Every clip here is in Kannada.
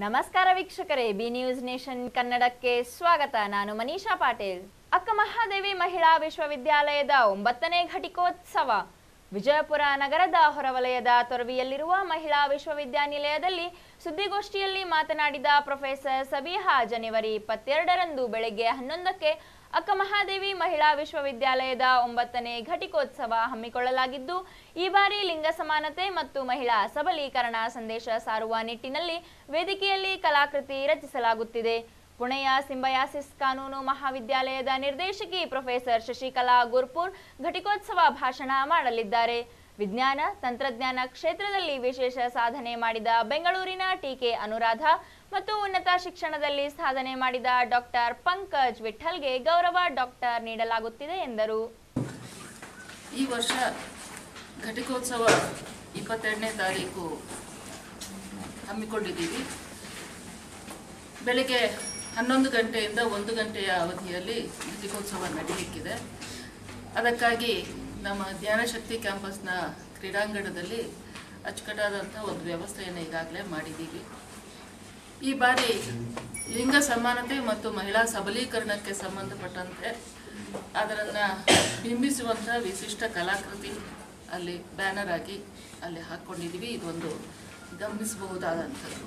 ನಮಸ್ಕಾರ ವೀಕ್ಷಕರೇ ಬಿ ನ್ಯೂಸ್ ನೇಷನ್ ಕನ್ನಡಕ್ಕೆ ಸ್ವಾಗತ ನಾನು ಮನೀಷಾ ಪಾಟೀಲ್ ಅಕ್ಕ ಮಹಾದೇವಿ ಮಹಿಳಾ ವಿಶ್ವವಿದ್ಯಾಲಯದ ಒಂಬತ್ತನೇ ಘಟಿಕೋತ್ಸವ ವಿಜಯಪುರ ನಗರದ ಹೊರವಲಯದ ತೊರವಿಯಲ್ಲಿರುವ ಮಹಿಳಾ ವಿಶ್ವವಿದ್ಯಾನಿಲಯದಲ್ಲಿ ಸುದ್ದಿಗೋಷ್ಠಿಯಲ್ಲಿ ಮಾತನಾಡಿದ ಪ್ರೊಫೆಸರ್ ಸಬಿಹಾ ಜನವರಿ ಇಪ್ಪತ್ತೆರಡರಂದು ಬೆಳಗ್ಗೆ ಹನ್ನೊಂದಕ್ಕೆ ಅಕ್ಕ ಮಹಾದೇವಿ ಮಹಿಳಾ ವಿಶ್ವವಿದ್ಯಾಲಯದ ಒಂಬತ್ತನೇ ಘಟಿಕೋತ್ಸವ ಹಮ್ಮಿಕೊಳ್ಳಲಾಗಿದ್ದು ಈ ಬಾರಿ ಲಿಂಗ ಸಮಾನತೆ ಮತ್ತು ಮಹಿಳಾ ಸಬಲೀಕರಣ ಸಂದೇಶ ಸಾರುವ ನಿಟ್ಟಿನಲ್ಲಿ ವೇದಿಕೆಯಲ್ಲಿ ಕಲಾಕೃತಿ ರಚಿಸಲಾಗುತ್ತಿದೆ ಪುಣೆಯ ಸಿಂಬಯಾಸಿಸ್ ಕಾನೂನು ಮಹಾವಿದ್ಯಾಲಯದ ನಿರ್ದೇಶಕಿ ಪ್ರೊಫೆಸರ್ ಶಶಿಕಲಾ ಗುರ್ಪುರ್ ಘಟಿಕೋತ್ಸವ ಭಾಷಣ ಮಾಡಲಿದ್ದಾರೆ ವಿಜ್ಞಾನ ತಂತ್ರಜ್ಞಾನ ಕ್ಷೇತ್ರದಲ್ಲಿ ವಿಶೇಷ ಸಾಧನೆ ಮಾಡಿದ ಬೆಂಗಳೂರಿನ ಟಿಕೆ ಅನುರಾಧ ಮತ್ತು ಉನ್ನತ ಶಿಕ್ಷಣದಲ್ಲಿ ಸಾಧನೆ ಮಾಡಿದ ಡಾಕ್ಟರ್ ಪಂಕಜ್ ವಿಠಲ್ಗೆ ಗೌರವ ಡಾಕ್ಟರ್ ನೀಡಲಾಗುತ್ತಿದೆ ಎಂದರು ಈ ವರ್ಷ ಘಟಿಕೋತ್ಸವ ಇಪ್ಪತ್ತೆರಡನೇ ತಾರೀಕು ಹಮ್ಮಿಕೊಂಡಿದ್ದೀವಿ ಬೆಳಗ್ಗೆ ಹನ್ನೊಂದು ಗಂಟೆಯಿಂದ ಒಂದು ಗಂಟೆಯ ಅವಧಿಯಲ್ಲಿ ಘಟಿಕೋತ್ಸವ ನಡೆಯಲಿಕ್ಕಿದೆ ಅದಕ್ಕಾಗಿ ನಮ್ಮ ಜ್ಞಾನಶಕ್ತಿ ಕ್ಯಾಂಪಸ್ನ ಕ್ರೀಡಾಂಗಣದಲ್ಲಿ ಅಚ್ಚುಕಟ್ಟಾದಂಥ ಒಂದು ವ್ಯವಸ್ಥೆಯನ್ನು ಈಗಾಗಲೇ ಮಾಡಿದ್ದೀವಿ ಈ ಬಾರಿ ಲಿಂಗ ಸಮಾನತೆ ಮತ್ತು ಮಹಿಳಾ ಸಬಲೀಕರಣಕ್ಕೆ ಸಂಬಂಧಪಟ್ಟಂತೆ ಅದರನ್ನು ಬಿಂಬಿಸುವಂಥ ವಿಶಿಷ್ಟ ಕಲಾಕೃತಿ ಅಲ್ಲಿ ಬ್ಯಾನರ್ ಆಗಿ ಅಲ್ಲಿ ಹಾಕ್ಕೊಂಡಿದ್ದೀವಿ ಇದೊಂದು ಗಮನಿಸಬಹುದಾದಂಥದ್ದು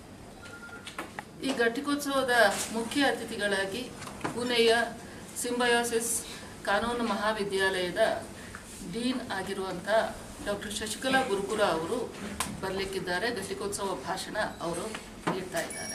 ಈ ಘಟಿಕೋತ್ಸವದ ಮುಖ್ಯ ಅತಿಥಿಗಳಾಗಿ ಪುಣೆಯ ಸಿಂಬಯೋಸಿಸ್ ಕಾನೂನು ಮಹಾವಿದ್ಯಾಲಯದ ಡೀನ್ ಆಗಿರುವಂಥ ಡಾಕ್ಟರ್ ಶಶಿಕಲಾ ಗುರುಪುರ ಅವರು ಬರಲಿಕ್ಕಿದ್ದಾರೆ ಘಟಿಕೋತ್ಸವ ಭಾಷಣ ಅವರು ನೀಡ್ತಾ ಇದ್ದಾರೆ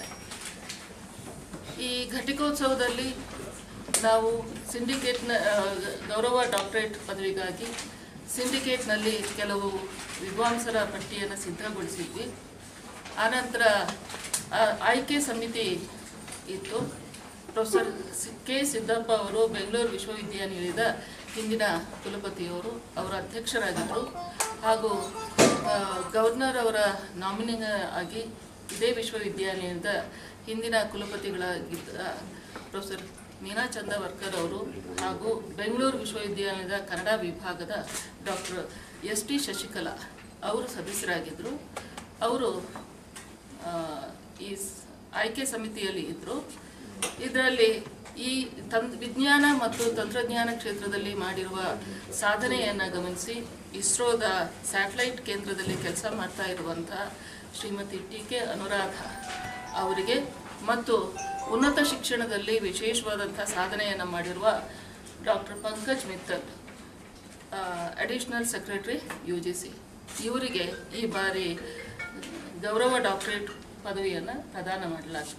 ಈ ಘಟಿಕೋತ್ಸವದಲ್ಲಿ ನಾವು ಸಿಂಡಿಕೇಟ್ನ ಆ, ಗೌರವ ಡಾಕ್ಟರೇಟ್ ಪದವಿಗಾಗಿ ಸಿಂಡಿಕೇಟ್ನಲ್ಲಿ ಕೆಲವು ವಿದ್ವಾಂಸರ ಪಟ್ಟಿಯನ್ನು ಸಿದ್ಧಗೊಳಿಸಿದ್ವಿ ಆನಂತರ ಆ, ಆಯ್ಕೆ ಸಮಿತಿ ಇತ್ತು ಪ್ರೊಫೆಸರ್ ಸಿ- ಕೆ ಸಿದ್ದಪ್ಪ ಅವರು ಬೆಂಗಳೂರು ವಿಶ್ವವಿದ್ಯಾನಿಲಯದ ಹಿಂದಿನ ಕುಲಪತಿಯವರು ಅವರ ಅಧ್ಯಕ್ಷರಾಗಿದ್ದರು ಹಾಗೂ ಆ, ಗವರ್ನರ್ ಅವರ ನಾಮಿನಿ ಆಗಿ ಇದೇ ವಿಶ್ವವಿದ್ಯಾನಿಲಯದ ಹಿಂದಿನ ಕುಲಪತಿಗಳಾಗಿದ್ದ ಪ್ರೊಫೆಸರ್ ಮೀನಾ ಚಂದವರ್ಕರ್ ಅವರು ಹಾಗೂ ಬೆಂಗಳೂರು ವಿಶ್ವವಿದ್ಯಾಲಯದ ಕನ್ನಡ ವಿಭಾಗದ ಡಾಕ್ಟರ್ ಎಸ್ ಟಿ ಶಶಿಕಲಾ ಅವರು ಸದಸ್ಯರಾಗಿದ್ದರು ಅವರು ಆ, ಈ ಸ್- ಆಯ್ಕೆ ಸಮಿತಿಯಲ್ಲಿ ಇದ್ದರು ಇದರಲ್ಲಿ ಈ ತಂ ವಿಜ್ಞಾನ ಮತ್ತು ತಂತ್ರಜ್ಞಾನ ಕ್ಷೇತ್ರದಲ್ಲಿ ಮಾಡಿರುವ ಸಾಧನೆಯನ್ನು ಗಮನಿಸಿ ಇಸ್ರೋದ ಸ್ಯಾಟಲೈಟ್ ಕೇಂದ್ರದಲ್ಲಿ ಕೆಲಸ ಮಾಡ್ತಾ ಇರುವಂಥ ಶ್ರೀಮತಿ ಟಿ ಕೆ ಅನುರಾಧ ಅವರಿಗೆ ಮತ್ತು ಉನ್ನತ ಶಿಕ್ಷಣದಲ್ಲಿ ವಿಶೇಷವಾದಂಥ ಸಾಧನೆಯನ್ನು ಮಾಡಿರುವ doctor Pankaj Mittal additional secretary U G C ಇವರಿಗೆ ಈ ಬಾರಿ ಗೌರವ ಡಾಕ್ಟರೇಟ್ ಪದವಿಯನ್ನು ಪ್ರದಾನ ಮಾಡಲಾಗಿದೆ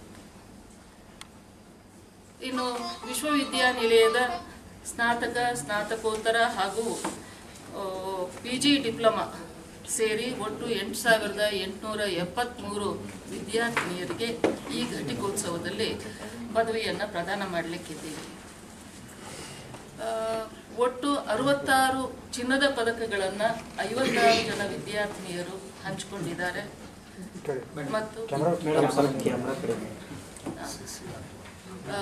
ಇನ್ನು ವಿಶ್ವವಿದ್ಯಾನಿಲಯದ ಸ್ನಾತಕ ಸ್ನಾತಕೋತ್ತರ ಹಾಗೂ ಪಿ ಜಿ ಡಿಪ್ಲೊಮಾ ಸೇರಿ ಒಟ್ಟು ಎಂಟು ಸಾವಿರದ ಎಂಟುನೂರ ಎಪ್ಪತ್ತ್ಮೂರು ವಿದ್ಯಾರ್ಥಿನಿಯರಿಗೆ ಈ ಘಟಿಕೋತ್ಸವದಲ್ಲಿ ಪದವಿಯನ್ನು ಪ್ರದಾನ ಮಾಡಲಿಕ್ಕಿದ್ದೀವಿ ಆ, ಒಟ್ಟು ಅರವತ್ತಾರು ಚಿನ್ನದ ಪದಕಗಳನ್ನು ಐವತ್ತಾರು ಜನ ವಿದ್ಯಾರ್ಥಿನಿಯರು ಹಂಚಿಕೊಂಡಿದ್ದಾರೆ ಮತ್ತು ಆ,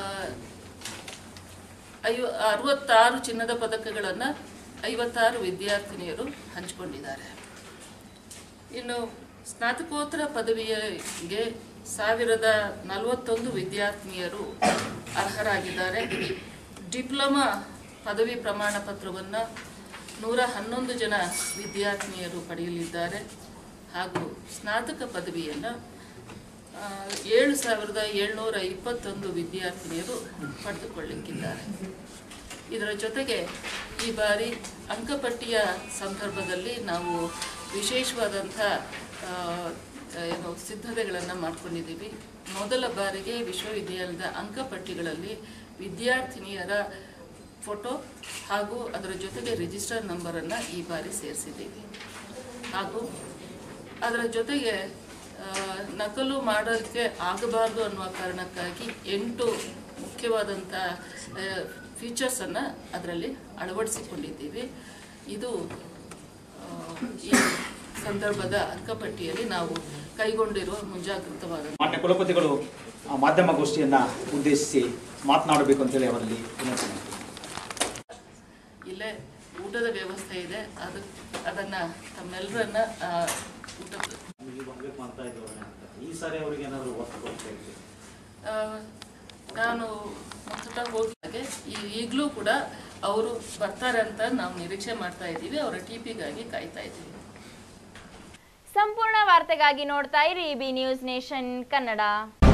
ಐವ ಅರವತ್ತಾರು ಚಿನ್ನದ ಪದಕಗಳನ್ನು ಐವತ್ತಾರು ವಿದ್ಯಾರ್ಥಿನಿಯರು ಹಂಚಿಕೊಂಡಿದ್ದಾರೆ ಇನ್ನು ಸ್ನಾತಕೋತ್ತರ ಪದವಿಗೆ ಸಾವಿರದ ನಲವತ್ತೊಂದು ವಿದ್ಯಾರ್ಥಿನಿಯರು ಅರ್ಹರಾಗಿದ್ದಾರೆ ಡಿಪ್ಲೊಮಾ ಪದವಿ ಪ್ರಮಾಣ ಪತ್ರವನ್ನು ನೂರ ಹನ್ನೊಂದು ಜನ ವಿದ್ಯಾರ್ಥಿನಿಯರು ಪಡೆಯಲಿದ್ದಾರೆ ಹಾಗೂ ಸ್ನಾತಕ ಪದವಿಯನ್ನು ಆ, ಏಳು ಸಾವಿರದ ಏಳ್ನೂರ ಇಪ್ಪತ್ತೊಂದು ವಿದ್ಯಾರ್ಥಿನಿಯರು ಪಡೆದುಕೊಳ್ಳಿಕ್ಕಿದ್ದಾರೆ ಇದರ ಜೊತೆಗೆ ಈ ಬಾರಿ ಅಂಕಪಟ್ಟಿಯ ಸಂದರ್ಭದಲ್ಲಿ ನಾವು ವಿಶೇಷವಾದಂಥ ಆ, ಏನು ಸಿದ್ಧತೆಗಳನ್ನು ಮಾಡ್ಕೊಂಡಿದ್ದೀವಿ ಮೊದಲ ಬಾರಿಗೆ ವಿಶ್ವವಿದ್ಯಾಲಯದ ಅಂಕಪಟ್ಟಿಗಳಲ್ಲಿ ವಿದ್ಯಾರ್ಥಿನಿಯರ ಫೋಟೋ ಹಾಗೂ ಅದರ ಜೊತೆಗೆ ರಿಜಿಸ್ಟರ್ ನಂಬರನ್ನು ಈ ಬಾರಿ ಸೇರಿಸಿದ್ದೀವಿ ಹಾಗೂ ಅದರ ಜೊತೆಗೆ ಆ, ನಕಲು ಮಾಡೋದಕ್ಕೆ ಆಗಬಾರ್ದು ಅನ್ನುವ ಕಾರಣಕ್ಕಾಗಿ ಎಂಟು ಮುಖ್ಯವಾದಂಥ ಫೀಚರ್ಸನ್ನು ಅದರಲ್ಲಿ ಅಳವಡಿಸಿಕೊಂಡಿದ್ದೀವಿ ಇದು ಆ, ಈ ಸಂದರ್ಭದ ಅಂಕಪಟ್ಟಿಯಲ್ಲಿ ನಾವು ಕೈಗೊಂಡಿರುವ ಮುಂಜಾಗೃತವಾದ ಮಾನ್ಯ ಕುಲಪತಿಗಳು ಆ ಮಾಧ್ಯಮಗೋಷ್ಠಿಯನ್ನ ಉದ್ದೇಶಿಸಿ ಮಾತನಾಡಬೇಕು ಅಂತೇಳಿ ಅವರಲ್ಲಿ ವಿನಂತಿ ಮಾಡ್ತೀನಿ. ಇಲ್ಲೇ ಊಟದ ವ್ಯವಸ್ಥೆ ಇದೆ ಅದು ಅದನ್ನು ತಮ್ಮೆಲ್ಲರನ್ನ ಆ, ಊಟ ಈ ಸಾರಿ ಅವ್ರಿಗೆ ಏನಾದ್ರು ಒತ್ತು ಕೊಡ್ತಾ ಇದ್ರಿ ಆ, ನಾನು ಮೊತ್ತ ಹೋಗಿದ್ದಾಗೆ ಈಗಲೂ ಕೂಡ ಅವರು ಬರ್ತಾರೆ ಅಂತ ನಾವು ನಿರೀಕ್ಷೆ ಮಾಡ್ತಾ ಇದ್ದೀವಿ ಅವರ ಟಿ ಪಿಗಾಗಿ ಕಾಯ್ತಾ ಇದ್ದೀವಿ ಸಂಪೂರ್ಣ ವಾರ್ತೆಗಾಗಿ ನೋಡ್ತಾ ಇರಿ ಬಿ ನ್ಯೂಸ್ ನೇಷನ್ ಕನ್ನಡ